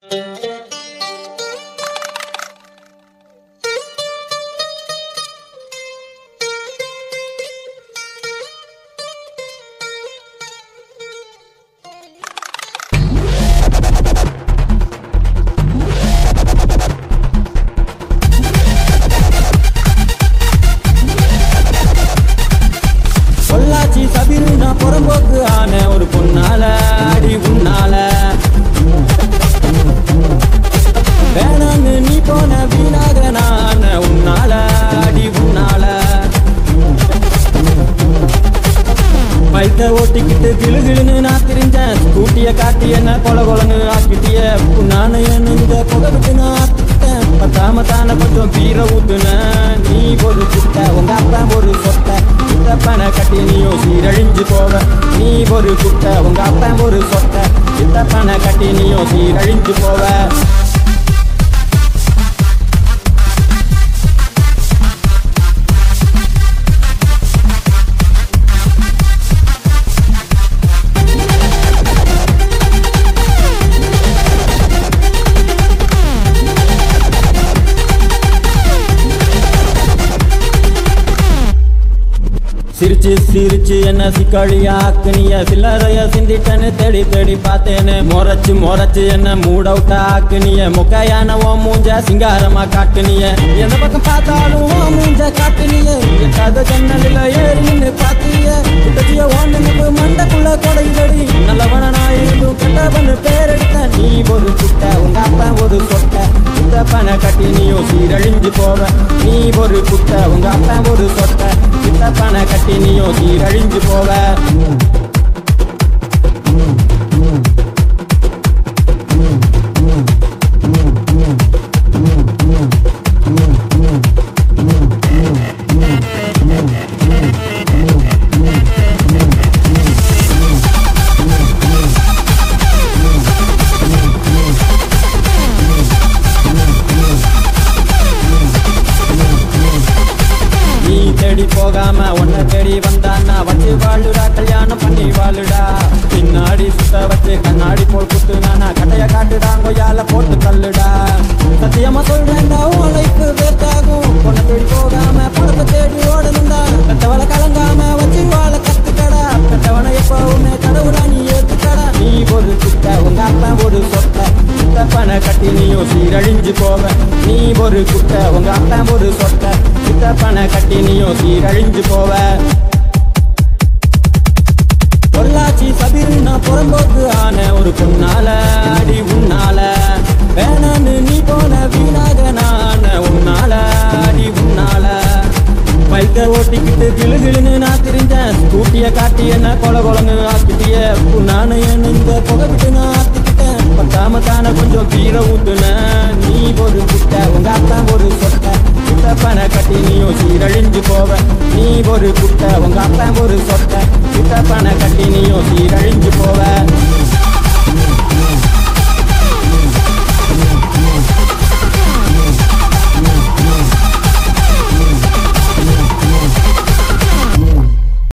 பொள்ளாச்சி சபிரு நான் புறம்போக்கு ஆன ஒரு பொண்ணால அடி உன்னால வேணான்னு நீ போன வீணாக நான் உன்னால அடி உன்னால பைத்த ஓட்டிக்கிட்டு கிளுகிளுன்னு நான் திரிஞ்சேன் ஸ்கூட்டிய காட்டி என்ன கொல கொலன்னு ஆக்கிட்டிய நானு என்ன இந்த புகை விட்டு நான் ஆக்கிட்டேன் பத்தாம தானே கொஞ்சம் பீர ஊத்துனேன் நீ ஒரு குட்ட உங்க அப்பா ஒரு சொட்ட சித்தப்பனை கட்டி நீயும் சீரழிஞ்சு போவ நீ ஒரு குட்ட உங்க அப்பா ஒரு சொட்ட சித்தப்பனை கட்டி நீயும் சீரழிஞ்சு போவ சிரிச்சு சிரிச்சு என்ன சிக்கழியா ஆக்குனிய சில்லறைய சிந்திட்டேன்னு தேடி தேடி பார்த்தேன்னு முறைச்சு முறைச்சு என்ன மூட் அவுட்டா ஆக்குனிய முக்கையான ஓ மூஞ்ச சிங்காரமா காட்டுனிய எந்த பக்கம் பார்த்தாலும் ஓ மூஞ்ச காட்டுனிய எட்டாவது ஜன்னலில் ஏறி நின்று பார்த்திய குட்டச்சிய ஓண்டுனுக்கு மண்டக்குள்ள கொடைதடி நல்லவன நான் இருந்தும் கெட்டவனு பேரெடுத்த நீ ஒரு குட்ட உங்க அப்பா ஒரு சொட்ட சித்தப்பனை கட்டி நீயும் சீரழிஞ்சு போவ நீ ஒரு குட்ட உங்க அப்பா ஒரு சொட்ட சித்தப்பனை கட்டி நீயும் சீரழிஞ்சு போவ நீ தேடி போகாம உன்னை தேடி வந்தான்னா வச்சு வாழுடா கல்யாணம் பண்ணி வாழுடா பின்னாடி சுத்த வச்சு கண்ணாடி போல் குத்துனானா கட்டைய காட்டுடா கொய்யால போட்டு தள்ளுடா சத்தியமா சொல்றேன்டா உன் லைஃப் வேஸ்ட் ஆகும் உன்னை தேடி போகாம பணத்தை தேடி ஓடணும்டா கட்டவளை கலங்காம வச்சு வாழ கத்துக்கடா கட்டவனை எப்பவுமே கடவுளா நீ ஏத்துக்கடா நீ ஒரு குட்ட உங்க அப்பா ஒரு சொத்த சித்தப்பனை கட்டி நீயும் சீரழிஞ்சு போவ நீ ஒரு குட்ட உங்க அப்பா ஒரு சொத்த சித்தப்பனை கட்டி நீயும் சீரழிஞ்சு போவ பொள்ளாச்சி சபிரு நான் புறம்போக்கு ஆன ஒரு பொண்ணால அடி உன்னால வேணான்னு நீ போன வீணாக நான் உன்னால அடி உன்னால பைக்க ஓட்டிக்கிட்டு கிளுகிளுன்னு நான் திரிஞ்சேன் ஸ்கூட்டிய காட்டி என்ன கொல கொலன்னு ஆக்கிட்டிய நானு என்ன இந்த புகை விட்டு நான் ஆத்திக்கிட்டேன் பத்தாம தானே கொஞ்சம் பீர ஊத்துனேன் நீ ஒரு குட்ட உங்க அப்பா ஒரு சொட்ட சித்தப்பனை கட்டி நீயும் சீரழிஞ்சு போவ நீ ஒரு குட்ட உங்க அப்பா ஒரு சொட்ட சித்தப்பனை கட்டி நீயும் சீரழிஞ்சு போவ